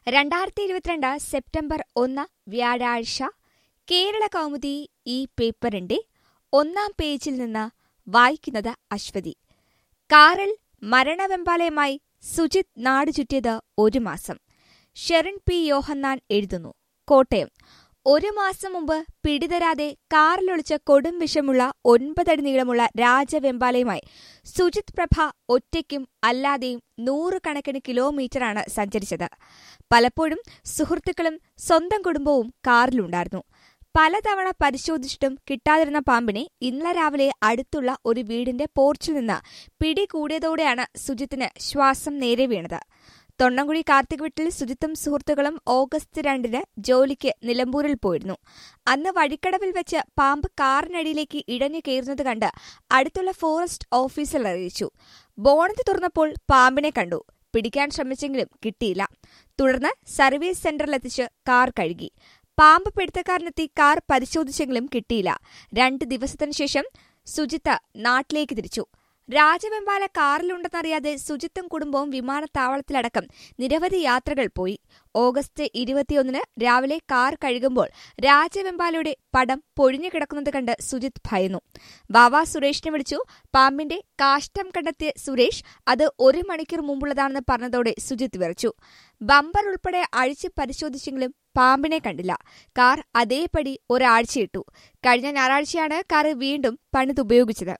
രണ്ടായിരത്തി ഇരുപത്തിരണ്ട് സെപ്റ്റംബർ ഒന്ന് വ്യാഴാഴ്ച കേരള കൗമുദി ഈ പേപ്പറിന്റെ ഒന്നാം പേജിൽ നിന്ന് വായിക്കുന്നത് അശ്വതി കാറിൽ മരണവെമ്പാലയുമായി സുജിത് നാടുചുറ്റിയത് ഒരു മാസം ഷെറിൻ പി യോഹന്നാൻ എഴുതുന്നു കോട്ടയം ഒരു മാസം മുമ്പ് പിടിതരാതെ കാറിലൊളിച്ച കൊടും വിഷമുള്ള ഒൻപതടി നീളമുള്ള രാജവെമ്പാലയുമായി സുജിത് പ്രഭ ഒറ്റയ്ക്കും അല്ലാതെയും നൂറുകണക്കിന് കിലോമീറ്ററാണ് സഞ്ചരിച്ചത് പലപ്പോഴും സുഹൃത്തുക്കളും സ്വന്തം കുടുംബവും കാറിലുണ്ടായിരുന്നു പലതവണ പരിശോധിച്ചിട്ടും കിട്ടാതിരുന്ന പാമ്പിനെ ഇന്നലെ രാവിലെ അടുത്തുള്ള ഒരു വീടിന്റെ പോർച്ചിൽ നിന്ന് പിടികൂടിയതോടെയാണ് സുജിത്തിന് ശ്വാസം നേരെ വീണത് തൊണ്ണംകുഴി കാർത്തിക് വീട്ടിൽ സുജിത്തും സുഹൃത്തുക്കളും ഓഗസ്റ്റ് രണ്ടിന് ജോലിക്ക് നിലമ്പൂരിൽ പോയിരുന്നു അന്ന് വഴിക്കടവിൽ വെച്ച് പാമ്പ് കാറിനടിയിലേക്ക് ഇഴഞ്ഞു കയറുന്നത് കണ്ട് അടുത്തുള്ള ഫോറസ്റ്റ് ഓഫീസർ അറിയിച്ചു ബോണറ്റ് തുറന്നപ്പോൾ പാമ്പിനെ കണ്ടു പിടിക്കാൻ ശ്രമിച്ചെങ്കിലും കിട്ടിയില്ല തുടർന്ന് സർവീസ് സെന്ററിലെത്തിച്ച് കാർ കഴുകി പാമ്പ് പിടുത്തക്കാരനെത്തി കാർ പരിശോധിച്ചെങ്കിലും കിട്ടിയില്ല രണ്ട് ദിവസത്തിനു ശേഷം സുജിത്ത് നാട്ടിലേക്ക് തിരിച്ചു രാജവെമ്പാല കാറിലുണ്ടെന്നറിയാതെ സുജിത്തും കുടുംബവും വിമാനത്താവളത്തിലടക്കം നിരവധി യാത്രകൾ പോയി ഓഗസ്റ്റ് ഇരുപത്തിയൊന്നിന് രാവിലെ കാർ കഴുകുമ്പോൾ രാജവെമ്പാലയുടെ പടം പൊഴിഞ്ഞു കിടക്കുന്നത് കണ്ട് സുജിത് ഭയന്നു വാവ സുരേഷിനെ വിളിച്ചു പാമ്പിന്റെ കാഷ്ടം കണ്ടെത്തിയ സുരേഷ് അത് ഒരു മണിക്കൂർ മുമ്പുള്ളതാണെന്ന് പറഞ്ഞതോടെ സുജിത് വിറച്ചു ബമ്പർ ഉൾപ്പെടെ അഴിച്ച് പരിശോധിച്ചെങ്കിലും പാമ്പിനെ കണ്ടില്ല കാർ അതേപടി ഒരാഴ്ചയിട്ടു കഴിഞ്ഞ ഞായറാഴ്ചയാണ് കാർ വീണ്ടും പണിതുപയോഗിച്ചത്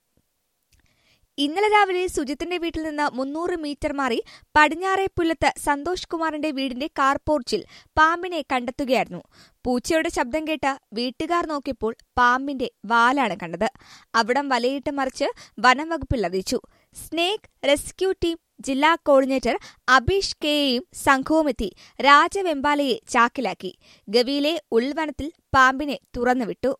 ഇന്നലെ രാവിലെ സുജിത്തിന്റെ വീട്ടിൽ നിന്ന് മുന്നൂറ് മീറ്റർ മാറി പടിഞ്ഞാറെ പുല്ലത്ത് സന്തോഷ് കുമാറിന്റെ വീടിന്റെ കാർ പോർച്ചിൽ പാമ്പിനെ കണ്ടെത്തുകയായിരുന്നു പൂച്ചയുടെ ശബ്ദം കേട്ട് വീട്ടുകാർ നോക്കിയപ്പോൾ പാമ്പിന്റെ വാലാണ് കണ്ടത് അവിടം വലയിട്ട് മറിച്ച് വനം വകുപ്പിൽ അറിയിച്ചു സ്നേക് റെസ്ക്യൂ ടീം ജില്ലാ കോർഡിനേറ്റർ അബീഷ് കെയെയും സംഘവുമെത്തി രാജവെമ്പാലയെ ചാക്കിലാക്കി ഗവിയിലെ ഉൾവനത്തിൽ പാമ്പിനെ തുറന്നുവിട്ടു